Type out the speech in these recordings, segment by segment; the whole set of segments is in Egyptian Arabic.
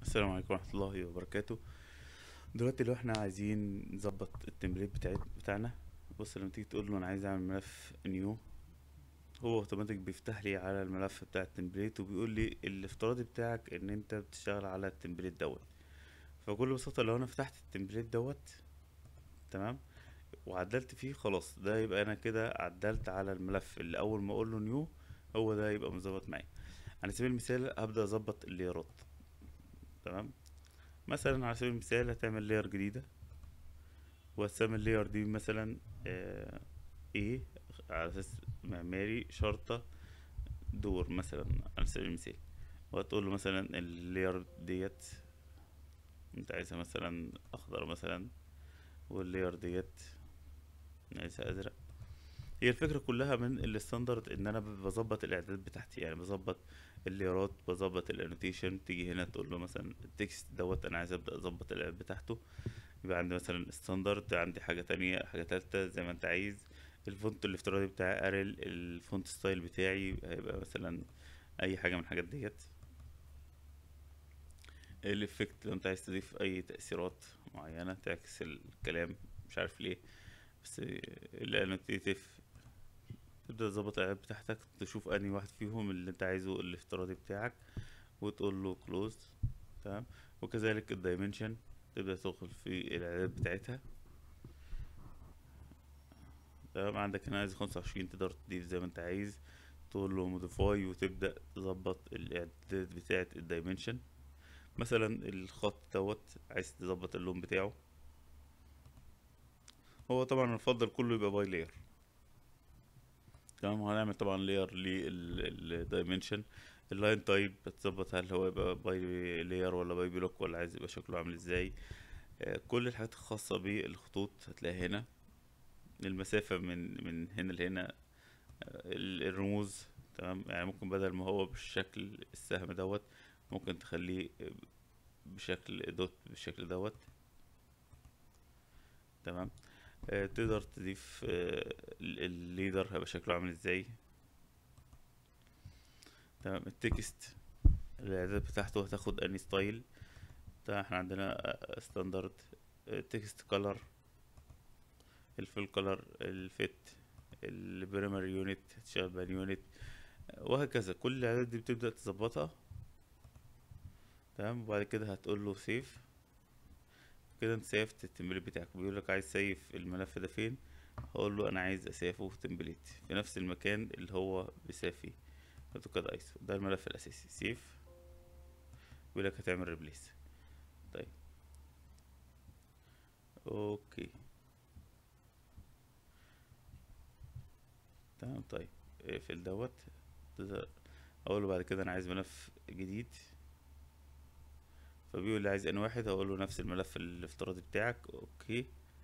السلام عليكم ورحمة الله وبركاته دلوقتي لو احنا عايزين نظبط التمبليت بتاعت بتاعنا بص لما تيجي تقول له انا عايز اعمل ملف نيو هو اوتوماتيك بيفتح لي على الملف بتاع التمبليت وبيقول لي الافتراضي بتاعك ان انت بتشتغل على التمبليت دوت فبكل بساطة لو انا فتحت التمبليت دوت تمام وعدلت فيه خلاص ده يبقى انا كده عدلت على الملف اللي اول ما اقول له نيو هو ده يبقى مظبط معايا على سبيل المثال هبدأ اظبط الليرات تمام مثلا على سبيل المثال هتعمل لير جديدة وهتسمي اللير دي مثلا آه ايه على اساس معماري شرطة دور مثلا على سبيل المثال وهتقول له مثلا اللير ديت انت عايزها مثلا اخضر مثلا واللير ديت عايزها ازرق هي الفكرة كلها من الستاندرد ان انا بظبط الاعدادات بتاعتي يعني بظبط الليرات بظبط الانوتيشن تيجي هنا تقول له مثلا التكست دوت انا عايز ابدا اظبط الاعداد بتاعته يبقى عندي مثلا ستاندرد عندي حاجة تانية حاجة تالتة زي ما انت عايز الفونت الافتراضي بتاعي ارل الفونت ستايل بتاعي هيبقى مثلا اي حاجة من الحاجات ديت الافكت لو انت عايز تضيف اي تأثيرات معينة تعكس الكلام مش عارف ليه بس الانوتيتيف تبدأ تظبط الإعداد بتاعتك تشوف أنهي واحد فيهم اللي أنت عايزه الافتراضي بتاعك وتقول له كلوز تمام وكذلك الدايمنشن تبدأ تدخل في الإعدادات بتاعتها تمام عندك هنا عايز خمسة وعشرين تقدر تضيف زي ما أنت عايز تقول له موديفاي وتبدأ تظبط الإعدادات بتاعة الدايمنشن مثلا الخط دوت عايز تظبط اللون بتاعه هو طبعا الفضل كله يبقى باي لاير تمام هنعمل طبعا لاير للدايمنشن اللاين تايب بتظبط هل هو يبقى باي لاير ولا باي بلوك ولا عايز يبقى شكله عامل ازاي آه كل الحاجات الخاصة بالخطوط هتلاقيها هنا المسافة من من هنا لهنا آه الرموز تمام يعني ممكن بدل ما هو بالشكل السهم دوت ممكن تخليه بشكل دوت بالشكل دوت تمام آه تقدر تضيف آه الليدر هيبقى شكله عامل ازاي تمام التكست الاعداد بتاعته هتاخد اني ستايل طبعا احنا عندنا ستاندرد تكست كولر الفول كولر الفيت البريمري يونت هتشتغل بان يونت وهكذا كل الاعداد دي بتبدأ تظبطها تمام وبعد كده هتقول له سيف كده انت سيفت التمبليت بتاعك بيقول لك عايز سيف الملف ده فين هقول له انا عايز اسيفه في تمبليت في نفس المكان اللي هو بيساف فيه اوتوكاد ايسو ده الملف الاساسي سيف بيقول لك هتعمل ريبليس طيب اوكي تمام طيب اقفل دوت اقول له بعد كده انا عايز ملف جديد فبيقول لي عايز ان واحد هقول له نفس الملف الافتراضي بتاعك اوكي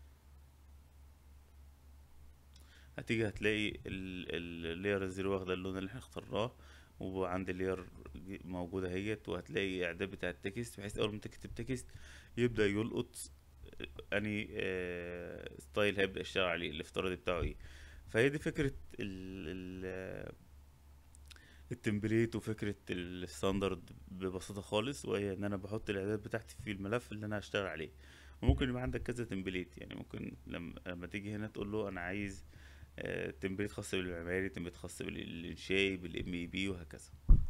هتيجي هتلاقي اللير الزيرو واخدة اللون اللي احنا اخترناه وعندي اللير موجودة اهيت وهتلاقي اعداد بتاع التكست بحيث اول ما تكتب تكست يبدأ يلقط اني اه ستايل هيبدأ يشتغل عليه الافتراضي بتاعه ايه فهي دي فكرة ال ال التمبليت وفكرة الستاندرد ببساطة خالص وهي ان انا بحط الاعداد بتاعتي في الملف اللي انا هشتغل عليه وممكن يبقى عندك كذا تمبليت يعني ممكن لما, لما تيجي هنا تقول له انا عايز آه تمبليت خاص بالمعماري تمبليت خاص بالانشائي بالام اي بي وهكذا